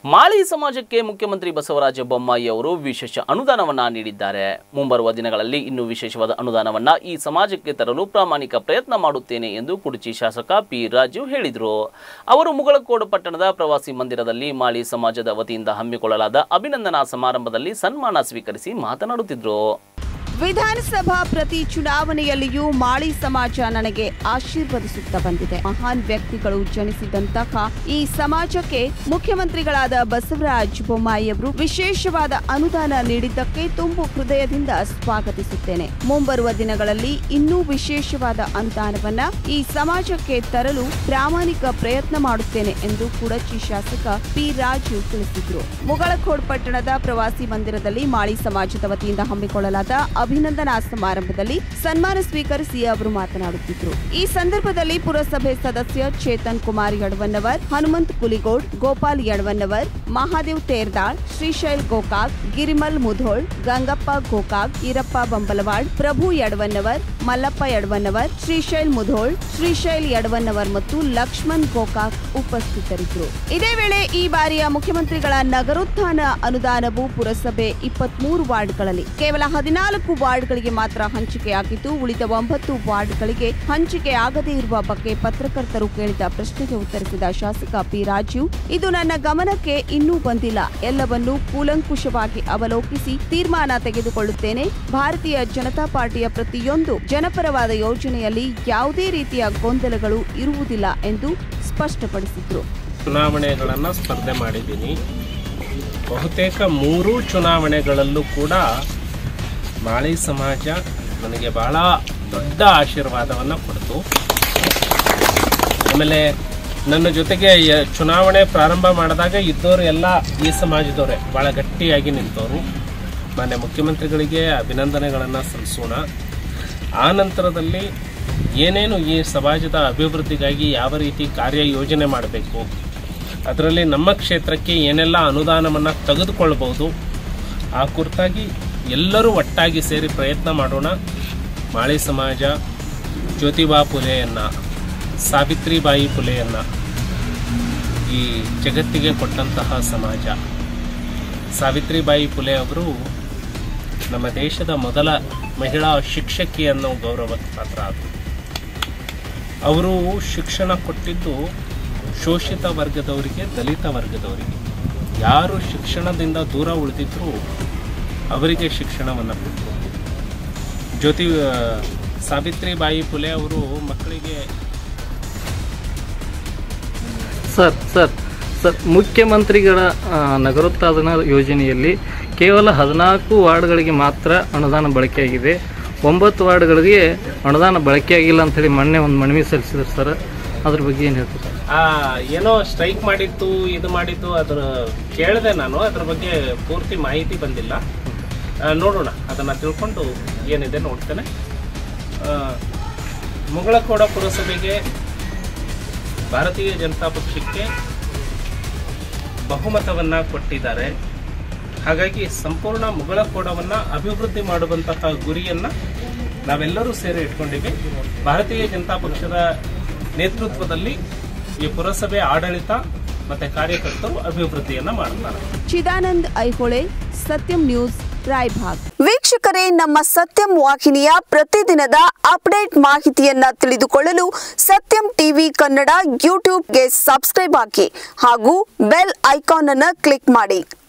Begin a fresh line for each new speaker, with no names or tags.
ಮಾಳಿ ಸಮಾಜಕ್ಕೆ ಮುಖ್ಯಮಂತ್ರಿ ಬಸವರಾಜ ಬೊಮ್ಮಾಯಿ ಅವರು ವಿಶೇಷ ಅನುದಾನವನ್ನ ನೀಡಿದ್ದಾರೆ ಮುಂಬರುವ ದಿನಗಳಲ್ಲಿ ಇನ್ನೂ ವಿಶೇಷವಾದ ಅನುದಾನವನ್ನ ಈ ಸಮಾಜಕ್ಕೆ ತರಲು ಪ್ರಾಮಾಣಿಕ ಪ್ರಯತ್ನ ಮಾಡುತ್ತೇನೆ ಎಂದು ಕುಡಚಿ ಶಾಸಕ ಪಿ ರಾಜು ಹೇಳಿದರು ಅವರು ಮುಗಳಕೋಡು ಪಟ್ಟಣದ ಪ್ರವಾಸಿ ಮಂದಿರದಲ್ಲಿ ಮಾಳಿ ಸಮಾಜದ ವತಿಯಿಂದ ಹಮ್ಮಿಕೊಳ್ಳಲಾದ ಅಭಿನಂದನಾ ಸಮಾರಂಭದಲ್ಲಿ ಸನ್ಮಾನ ಸ್ವೀಕರಿಸಿ ಮಾತನಾಡುತ್ತಿದ್ದರು
ವಿಧಾನಸಭಾ ಪ್ರತಿ ಚುನಾವಣೆಯಲ್ಲಿಯೂ ಮಾಳಿ ಸಮಾಜ ನನಗೆ ಆಶೀರ್ವದಿಸುತ್ತಾ ಬಂದಿದೆ ಮಹಾನ್ ವ್ಯಕ್ತಿಗಳು ಜನಿಸಿದಂತಹ ಈ ಸಮಾಜಕ್ಕೆ ಮುಖ್ಯಮಂತ್ರಿಗಳಾದ ಬಸವರಾಜ ಬೊಮ್ಮಾಯಿ ಅವರು ವಿಶೇಷವಾದ ಅನುದಾನ ನೀಡಿದ್ದಕ್ಕೆ ತುಂಬು ಹೃದಯದಿಂದ ಸ್ವಾಗತಿಸುತ್ತೇನೆ ಮುಂಬರುವ ದಿನಗಳಲ್ಲಿ ಇನ್ನೂ ವಿಶೇಷವಾದ ಅನುದಾನವನ್ನ ಈ ಸಮಾಜಕ್ಕೆ ತರಲು ಪ್ರಾಮಾಣಿಕ ಪ್ರಯತ್ನ ಮಾಡುತ್ತೇನೆ ಎಂದು ಕುಡಚಿ ಶಾಸಕ ಪಿ ರಾಜು ತಿಳಿಸಿದ್ರು ಮುಗಳಖೋಡ್ ಪಟ್ಟಣದ ಪ್ರವಾಸಿ ಮಂದಿರದಲ್ಲಿ ಮಾಳಿ ಸಮಾಜದ ವತಿಯಿಂದ ಹಮ್ಮಿಕೊಳ್ಳಲಾದ ಅಭಿನಂದನಾ ಸಮಾರಂಭದಲ್ಲಿ ಸನ್ಮಾನ ಸ್ವೀಕರಿಸಿ ಅವರು ಮಾತನಾಡುತ್ತಿದ್ರು ಈ ಸಂದರ್ಭದಲ್ಲಿ ಪುರಸಭೆ ಸದಸ್ಯ ಚೇತನ್ ಕುಮಾರ್ ಯಡವನ್ನವರ್ ಹನುಮಂತ್ ಕುಲಿಗೋಡ್ ಗೋಪಾಲ್ ಯಡವನ್ನವರ್ ಮಹಾದೇವ್ ತೇರ್ದಾಳ್ ಶ್ರೀಶೈಲ್ ಗೋಕಾಕ್ ಗಿರಿಮಲ್ ಮುಧೋಳ್ ಗಂಗಪ್ಪ ಗೋಕಾಕ್ ಈರಪ್ಪ ಬಂಬಲವಾಡ್ ಪ್ರಭು ಯಡವನ್ನವರ್ ಮಲ್ಲಪ್ಪ ಯಡವನ್ನವರ್ ಶ್ರೀಶೈಲ್ ಮುಧೋಳ್ ಶ್ರೀಶೈಲ್ ಯಡವನ್ನವರ್ ಮತ್ತು ಲಕ್ಷ್ಮಣ್ ಗೋಕಾಕ್ ಉಪಸ್ಥಿತರಿದ್ದರು ಇದೇ ವೇಳೆ ಈ ಬಾರಿಯ ಮುಖ್ಯಮಂತ್ರಿಗಳ ನಗರೋತ್ಥಾನ ಅನುದಾನವು ಪುರಸಭೆ ಇಪ್ಪತ್ಮೂರು ವಾರ್ಡ್ಗಳಲ್ಲಿ ಕೇವಲ ಹದಿನಾಲ್ಕು ವಾರ್ಡ್ಗಳಿಗೆ ಮಾತ್ರ ಹಂಚಿಕೆಯಾಗಿದ್ದು ಉಳಿದ ಒಂಬತ್ತು ವಾರ್ಡ್ಗಳಿಗೆ ಹಂಚಿಕೆ ಆಗದೇ ಇರುವ ಬಗ್ಗೆ ಪತ್ರಕರ್ತರು ಕೇಳಿದ ಪ್ರಶ್ನೆಗೆ ಉತ್ತರಿಸಿದ ಶಾಸಕ ಪಿ ರಾಜು ಇದು ನನ್ನ ಗಮನಕ್ಕೆ ಇನ್ನೂ ಬಂದಿಲ್ಲ ಎಲ್ಲವನ್ನೂ ಕೂಲಂಕುಷವಾಗಿ ಅವಲೋಕಿಸಿ ತೀರ್ಮಾನ ತೆಗೆದುಕೊಳ್ಳುತ್ತೇನೆ ಭಾರತೀಯ ಜನತಾ ಪಾರ್ಟಿಯ ಪ್ರತಿಯೊಂದು ಜನಪರವಾದ ಯೋಜನೆಯಲ್ಲಿ ಯಾವುದೇ ರೀತಿಯ ಗೊಂದಲಗಳು ಇರುವುದಿಲ್ಲ ಎಂದು ಸ್ಪಷ್ಟಪಡಿಸಿದ್ರು
ಚುನಾವಣೆಗಳನ್ನು ಸ್ಪರ್ಧೆ ಮಾಡಿದ್ದೀನಿ ಬಹುತೇಕ ಮೂರೂ ಚುನಾವಣೆಗಳಲ್ಲೂ ಕೂಡ ಮಾಳಿ ಸಮಾಜ ನನಗೆ ಬಹಳ ದೊಡ್ಡ ಆಶೀರ್ವಾದವನ್ನು ಕೊಡ್ತು ಆಮೇಲೆ ನನ್ನ ಜೊತೆಗೆ ಯ- ಚುನಾವಣೆ ಪ್ರಾರಂಭ ಮಾಡಿದಾಗ ಇದ್ದವರು ಎಲ್ಲ ಈ ಸಮಾಜದವರೇ ಭಾಳ ಗಟ್ಟಿಯಾಗಿ ನಿಂತವರು ಮಾನ್ಯ ಮುಖ್ಯಮಂತ್ರಿಗಳಿಗೆ ಅಭಿನಂದನೆಗಳನ್ನು ಸಲ್ಲಿಸೋಣ ಆ ನಂತರದಲ್ಲಿ ಏನೇನು ಈ ಸಮಾಜದ ಅಭಿವೃದ್ಧಿಗಾಗಿ ಯಾವ ರೀತಿ ಕಾರ್ಯಯೋಜನೆ ಮಾಡಬೇಕು ಅದರಲ್ಲಿ ನಮ್ಮ ಕ್ಷೇತ್ರಕ್ಕೆ ಏನೆಲ್ಲ ಅನುದಾನವನ್ನು ತೆಗೆದುಕೊಳ್ಬೋದು ಆ ಕುರಿತಾಗಿ ಎಲ್ಲರೂ ಒಟ್ಟಾಗಿ ಸೇರಿ ಪ್ರಯತ್ನ ಮಾಡೋಣ ಮಾಳಿ ಸಮಾಜ ಜ್ಯೋತಿಬಾ ಫುಲೆಯನ್ನು ಸಾವಿತ್ರಿಬಾಯಿ ಫುಲೆಯನ್ನು ಈ ಜಗತ್ತಿಗೆ ಕೊಟ್ಟಂತಹ ಸಮಾಜ ಸಾವಿತ್ರಿಬಾಯಿ ಫುಲೆ ಅವರು ನಮ್ಮ ದೇಶದ ಮೊದಲ ಮಹಿಳಾ ಶಿಕ್ಷಕಿ ಅನ್ನೋ ಗೌರವಕ್ಕೆ ಪಾತ್ರ ಆದರು ಅವರು ಶಿಕ್ಷಣ ಕೊಟ್ಟಿದ್ದು ಶೋಷಿತ ವರ್ಗದವರಿಗೆ ದಲಿತ ವರ್ಗದವರಿಗೆ ಯಾರು ಶಿಕ್ಷಣದಿಂದ ದೂರ ಉಳಿದಿದ್ರು ಅವರಿಗೆ ಶಿಕ್ಷಣವನ್ನು ಕೊಟ್ಟರು ಜ್ಯೋತಿ ಆ, ಸಾವಿತ್ರಿಬಾಯಿ ಫುಲೆ ಅವರು ಮಕ್ಕಳಿಗೆ
ಸರ್ ಸರ್ ಸರ್ ಮುಖ್ಯಮಂತ್ರಿಗಳ ಆ, ನಗರೋತ್ಥಾನ ಯೋಜನೆಯಲ್ಲಿ ಕೇವಲ ಹದಿನಾಲ್ಕು ವಾರ್ಡ್ಗಳಿಗೆ ಮಾತ್ರ ಅನುದಾನ ಬಳಕೆಯಾಗಿದೆ ಒಂಬತ್ತು ವಾರ್ಡ್ಗಳಿಗೆ ಅನುದಾನ ಬಳಕೆಯಾಗಿಲ್ಲ ಅಂತೇಳಿ ಮೊನ್ನೆ ಒಂದು ಮನವಿ ಸಲ್ಲಿಸಿದ್ರು ಸರ್ ಅದ್ರ ಬಗ್ಗೆ ಏನು ಹೇಳ್ತೀರಿ ಸರ್
ಆ ಏನೋ ಸ್ಟ್ರೈಕ್ ಮಾಡಿತ್ತು ಇದು ಮಾಡಿತ್ತು ಅದ್ರ ಕೇಳಿದೆ ನಾನು ಅದ್ರ ಬಗ್ಗೆ ಪೂರ್ತಿ ಮಾಹಿತಿ ಬಂದಿಲ್ಲ ಆ, ನೋಡೋಣ ಅದನ್ನು ತಿಳ್ಕೊಂಡು ಏನಿದೆ ನೋಡ್ತೇನೆ ಆ, ಮುಗಳಕೋಡ ಪುರಸಭೆಗೆ ಭಾರತೀಯ ಜನತಾ ಪಕ್ಷಕ್ಕೆ ಬಹುಮತವನ್ನು ಕೊಟ್ಟಿದ್ದಾರೆ ಹಾಗಾಗಿ ಸಂಪೂರ್ಣ ಮುಗಳಕೋಡವನ್ನು ಅಭಿವೃದ್ಧಿ ಮಾಡುವಂತಹ ಗುರಿಯನ್ನು ನಾವೆಲ್ಲರೂ ಸೇರಿ ಇಟ್ಕೊಂಡಿವಿ ಭಾರತೀಯ ಜನತಾ ಪಕ್ಷದ ನೇತೃತ್ವದಲ್ಲಿ ಈ ಪುರಸಭೆ ಆಡಳಿತ ಮತ್ತೆ ಕಾರ್ಯಕರ್ತರು ಅಭಿವೃದ್ಧಿಯನ್ನ ಮಾಡುತ್ತಾರೆ
ಚಿದಾನಂದ್ ಐಹೊಳೆ ಸತ್ಯಂ ನ್ಯೂಸ್ ರಾಯಭಾಗ್ ವೀಕ್ಷಕರೇ ನಮ್ಮ ಸತ್ಯಂ ವಾಹಿನಿಯ ಪ್ರತಿದಿನದ ಅಪ್ಡೇಟ್ ಮಾಹಿತಿಯನ್ನ ತಿಳಿದುಕೊಳ್ಳಲು ಸತ್ಯಂ ಟಿವಿ ಕನ್ನಡ ಯೂಟ್ಯೂಬ್ಗೆ ಸಬ್ಸ್ಕ್ರೈಬ್ ಹಾಕಿ ಹಾಗೂ ಬೆಲ್ ಐಕಾನ್ ಅನ್ನು ಕ್ಲಿಕ್ ಮಾಡಿ